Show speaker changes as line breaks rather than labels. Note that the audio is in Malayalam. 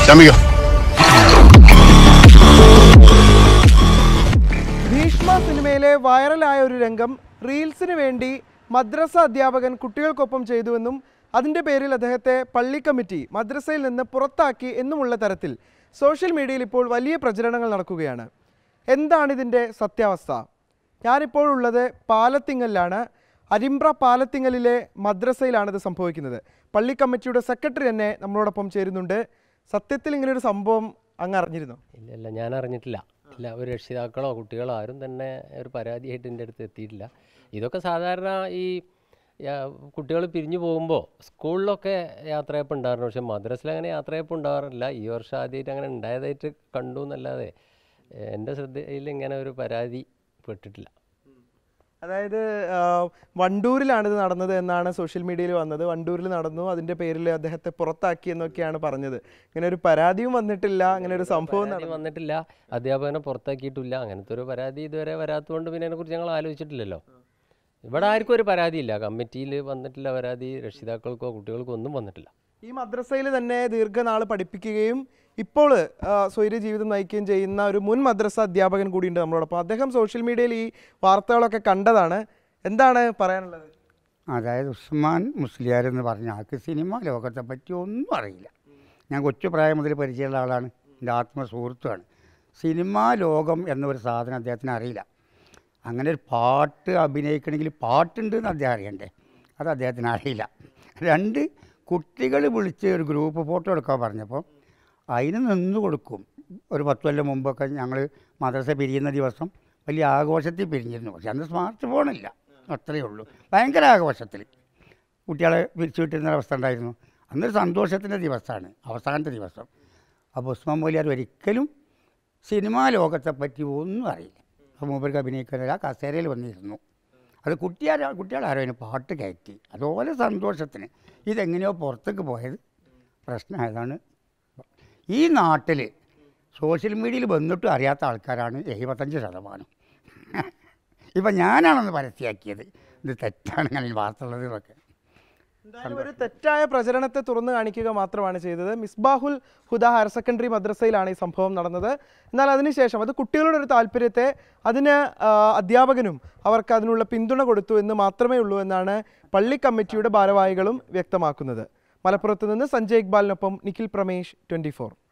ശമിക്കോ
ഭീഷ്മ സിനിമയിലെ വൈറലായ ഒരു രംഗം റീൽസിന് വേണ്ടി മദ്രസ അധ്യാപകൻ കുട്ടികൾക്കൊപ്പം ചെയ്തുവെന്നും അതിൻ്റെ പേരിൽ അദ്ദേഹത്തെ പള്ളി കമ്മിറ്റി മദ്രസയിൽ നിന്ന് പുറത്താക്കി എന്നുമുള്ള തരത്തിൽ സോഷ്യൽ മീഡിയയിൽ ഇപ്പോൾ വലിയ പ്രചരണങ്ങൾ നടക്കുകയാണ് എന്താണ് ഇതിൻ്റെ സത്യാവസ്ഥ ഞാനിപ്പോൾ ഉള്ളത് പാലത്തിങ്ങലിലാണ് അരിമ്പ്ര പാലത്തിങ്ങലിലെ മദ്രസയിലാണ് ഇത് സംഭവിക്കുന്നത് പള്ളി കമ്മിറ്റിയുടെ സെക്രട്ടറി തന്നെ നമ്മളോടൊപ്പം ചേരുന്നുണ്ട് സത്യത്തിൽ ഇങ്ങനെ ഒരു സംഭവം അങ്ങ് അറിഞ്ഞിരുന്നോ
ഇല്ല ഇല്ല ഞാൻ അറിഞ്ഞിട്ടില്ല ഇല്ല ഒരു രക്ഷിതാക്കളോ കുട്ടികളോ ആരും തന്നെ ഒരു പരാതിയായിട്ട് എൻ്റെ അടുത്ത് എത്തിയിട്ടില്ല ഇതൊക്കെ സാധാരണ ഈ കുട്ടികൾ പിരിഞ്ഞു പോകുമ്പോൾ സ്കൂളിലൊക്കെ യാത്രയപ്പ് ഉണ്ടായിരുന്നു പക്ഷേ മദ്രസിൽ അങ്ങനെ യാത്രയപ്പ് ഉണ്ടാകാറില്ല ഈ വർഷം ആദ്യമായിട്ട് അങ്ങനെ ഉണ്ടായതായിട്ട് കണ്ടു എന്നല്ലാതെ ഏഹ്, എൻ്റെ ശ്രദ്ധയിൽ ഇങ്ങനെ ഒരു പരാതി പെട്ടിട്ടില്ല
അതായത് ആ, വണ്ടൂരിലാണ് ഇത് നടന്നത് എന്നാണ് സോഷ്യൽ മീഡിയയിൽ വന്നത് വണ്ടൂരിൽ നടന്നു അതിന്റെ പേരിൽ അദ്ദേഹത്തെ പുറത്താക്കി എന്നൊക്കെയാണ് പറഞ്ഞത് ഇങ്ങനെ ഒരു പരാതിയും വന്നിട്ടില്ല അങ്ങനെ ഒരു സംഭവം
പരാതി
നടന്നു
വന്നിട്ടില്ല അധ്യാപകനെ പുറത്താക്കിയിട്ടില്ല അങ്ങനത്തെ ഒരു പരാതി ഇതുവരെ വരാത്തതുകൊണ്ട് പിന്നെ അതിനെക്കുറിച്ച് ഞങ്ങൾ ആലോചിച്ചിട്ടില്ലല്ലോ ഇവിടെ ആർക്കും ഒരു പരാതിയില്ല കമ്മിറ്റിയിൽ വന്നിട്ടില്ല പരാതി രക്ഷിതാക്കൾക്കോ കുട്ടികൾക്കോ ഒന്നും വന്നിട്ടില്ല
ഈ മദ്രസയിൽ തന്നെ ദീർഘനാൾ പഠിപ്പിക്കുകയും ഇപ്പോൾ ആ, സ്വൈര്യ ജീവിതം നയിക്കുകയും ചെയ്യുന്ന ഒരു മുൻ മദ്രസ അധ്യാപകൻ കൂടിയുണ്ട് നമ്മളോടൊപ്പം അദ്ദേഹം സോഷ്യൽ മീഡിയയിൽ ഈ വാർത്തകളൊക്കെ കണ്ടതാണ് എന്താണ് പറയാനുള്ളത്
അതായത് ഉസ്മാൻ മുസ്ലിയാർ എന്ന് പറഞ്ഞ ആൾക്ക് സിനിമ ലോകത്തെ പറ്റി ഒന്നും അറിയില്ല ഞാൻ കൊച്ചു പ്രായം മുതൽ പരിചയമുള്ള ആളാണ് എൻ്റെ ആത്മസുഹൃത്തുമാണ് സിനിമാ ലോകം എന്നൊരു സാധനം അദ്ദേഹത്തിന് അറിയില്ല അങ്ങനെ ഒരു പാട്ട് അഭിനയിക്കണമെങ്കിൽ പാട്ടുണ്ട് എന്ന് അദ്ദേഹം അറിയണ്ടേ അത് അദ്ദേഹത്തിന് അറിയില്ല രണ്ട് കുട്ടികൾ വിളിച്ച് ഒരു ഗ്രൂപ്പ് ഫോട്ടോ എടുക്കാൻ പറഞ്ഞപ്പോൾ അതിന് നിന്ന് കൊടുക്കും ഒരു പത്ത് കൊല്ലം മുമ്പൊക്കെ ഞങ്ങൾ മദ്രസ പിരിയുന്ന ദിവസം വലിയ ആഘോഷത്തിൽ പിരിഞ്ഞിരുന്നു പക്ഷെ അന്ന് സ്മാർട്ട് ഫോണില്ല അത്രയേ ഉള്ളൂ ഭയങ്കര ആഘോഷത്തിൽ കുട്ടികളെ പിരിച്ചു വിട്ടിരുന്ന അവസ്ഥ ഉണ്ടായിരുന്നു അന്നൊരു സന്തോഷത്തിൻ്റെ ദിവസമാണ് അവസാനത്തെ ദിവസം അപ്പോൾ ഉസ്മാൻ മൊലിയാർ ഒരിക്കലും സിനിമാ ലോകത്തെ പറ്റി ഒന്നും അറിയില്ല അപ്പോൾ മൂപ്പർക്ക് അഭിനയിക്കാനില്ല ആ കസേരയിൽ വന്നിരുന്നു അത് കുട്ടിയാരോ കുട്ടികളാരോ അതിന് പാട്ട് കയറ്റി അതുപോലെ സന്തോഷത്തിന് ഇതെങ്ങനെയോ പുറത്തേക്ക് പോയത് പ്രശ്നമായതാണ് ഈ നാട്ടിൽ സോഷ്യൽ മീഡിയയിൽ വന്നിട്ടും അറിയാത്ത ആൾക്കാരാണ് എഴുപത്തഞ്ച് ശതമാനം ഇപ്പം ഞാനാണെന്ന് പരസ്യമാക്കിയത് ഇത് തെറ്റാണ് ഞാൻ ഈ വാർത്തയുള്ളത് ഇതൊക്കെ
എന്തായാലും ഒരു തെറ്റായ പ്രചരണത്തെ തുറന്നു കാണിക്കുക മാത്രമാണ് ചെയ്തത് മിസ്ബാഹുൽ ഹുദ ഹയർ സെക്കൻഡറി മദ്രസയിലാണ് ഈ സംഭവം നടന്നത് എന്നാൽ അതിനുശേഷം അത് കുട്ടികളുടെ ഒരു താല്പര്യത്തെ അതിന് ആ, അധ്യാപകനും അവർക്ക് അതിനുള്ള പിന്തുണ കൊടുത്തു എന്ന് മാത്രമേ ഉള്ളൂ എന്നാണ് പള്ളി കമ്മിറ്റിയുടെ ഭാരവാഹികളും വ്യക്തമാക്കുന്നത് മലപ്പുറത്ത് നിന്ന് സഞ്ജയ് ഇക്ബാലിനൊപ്പം നിഖിൽ പ്രമേഷ് ട്വൻറ്റി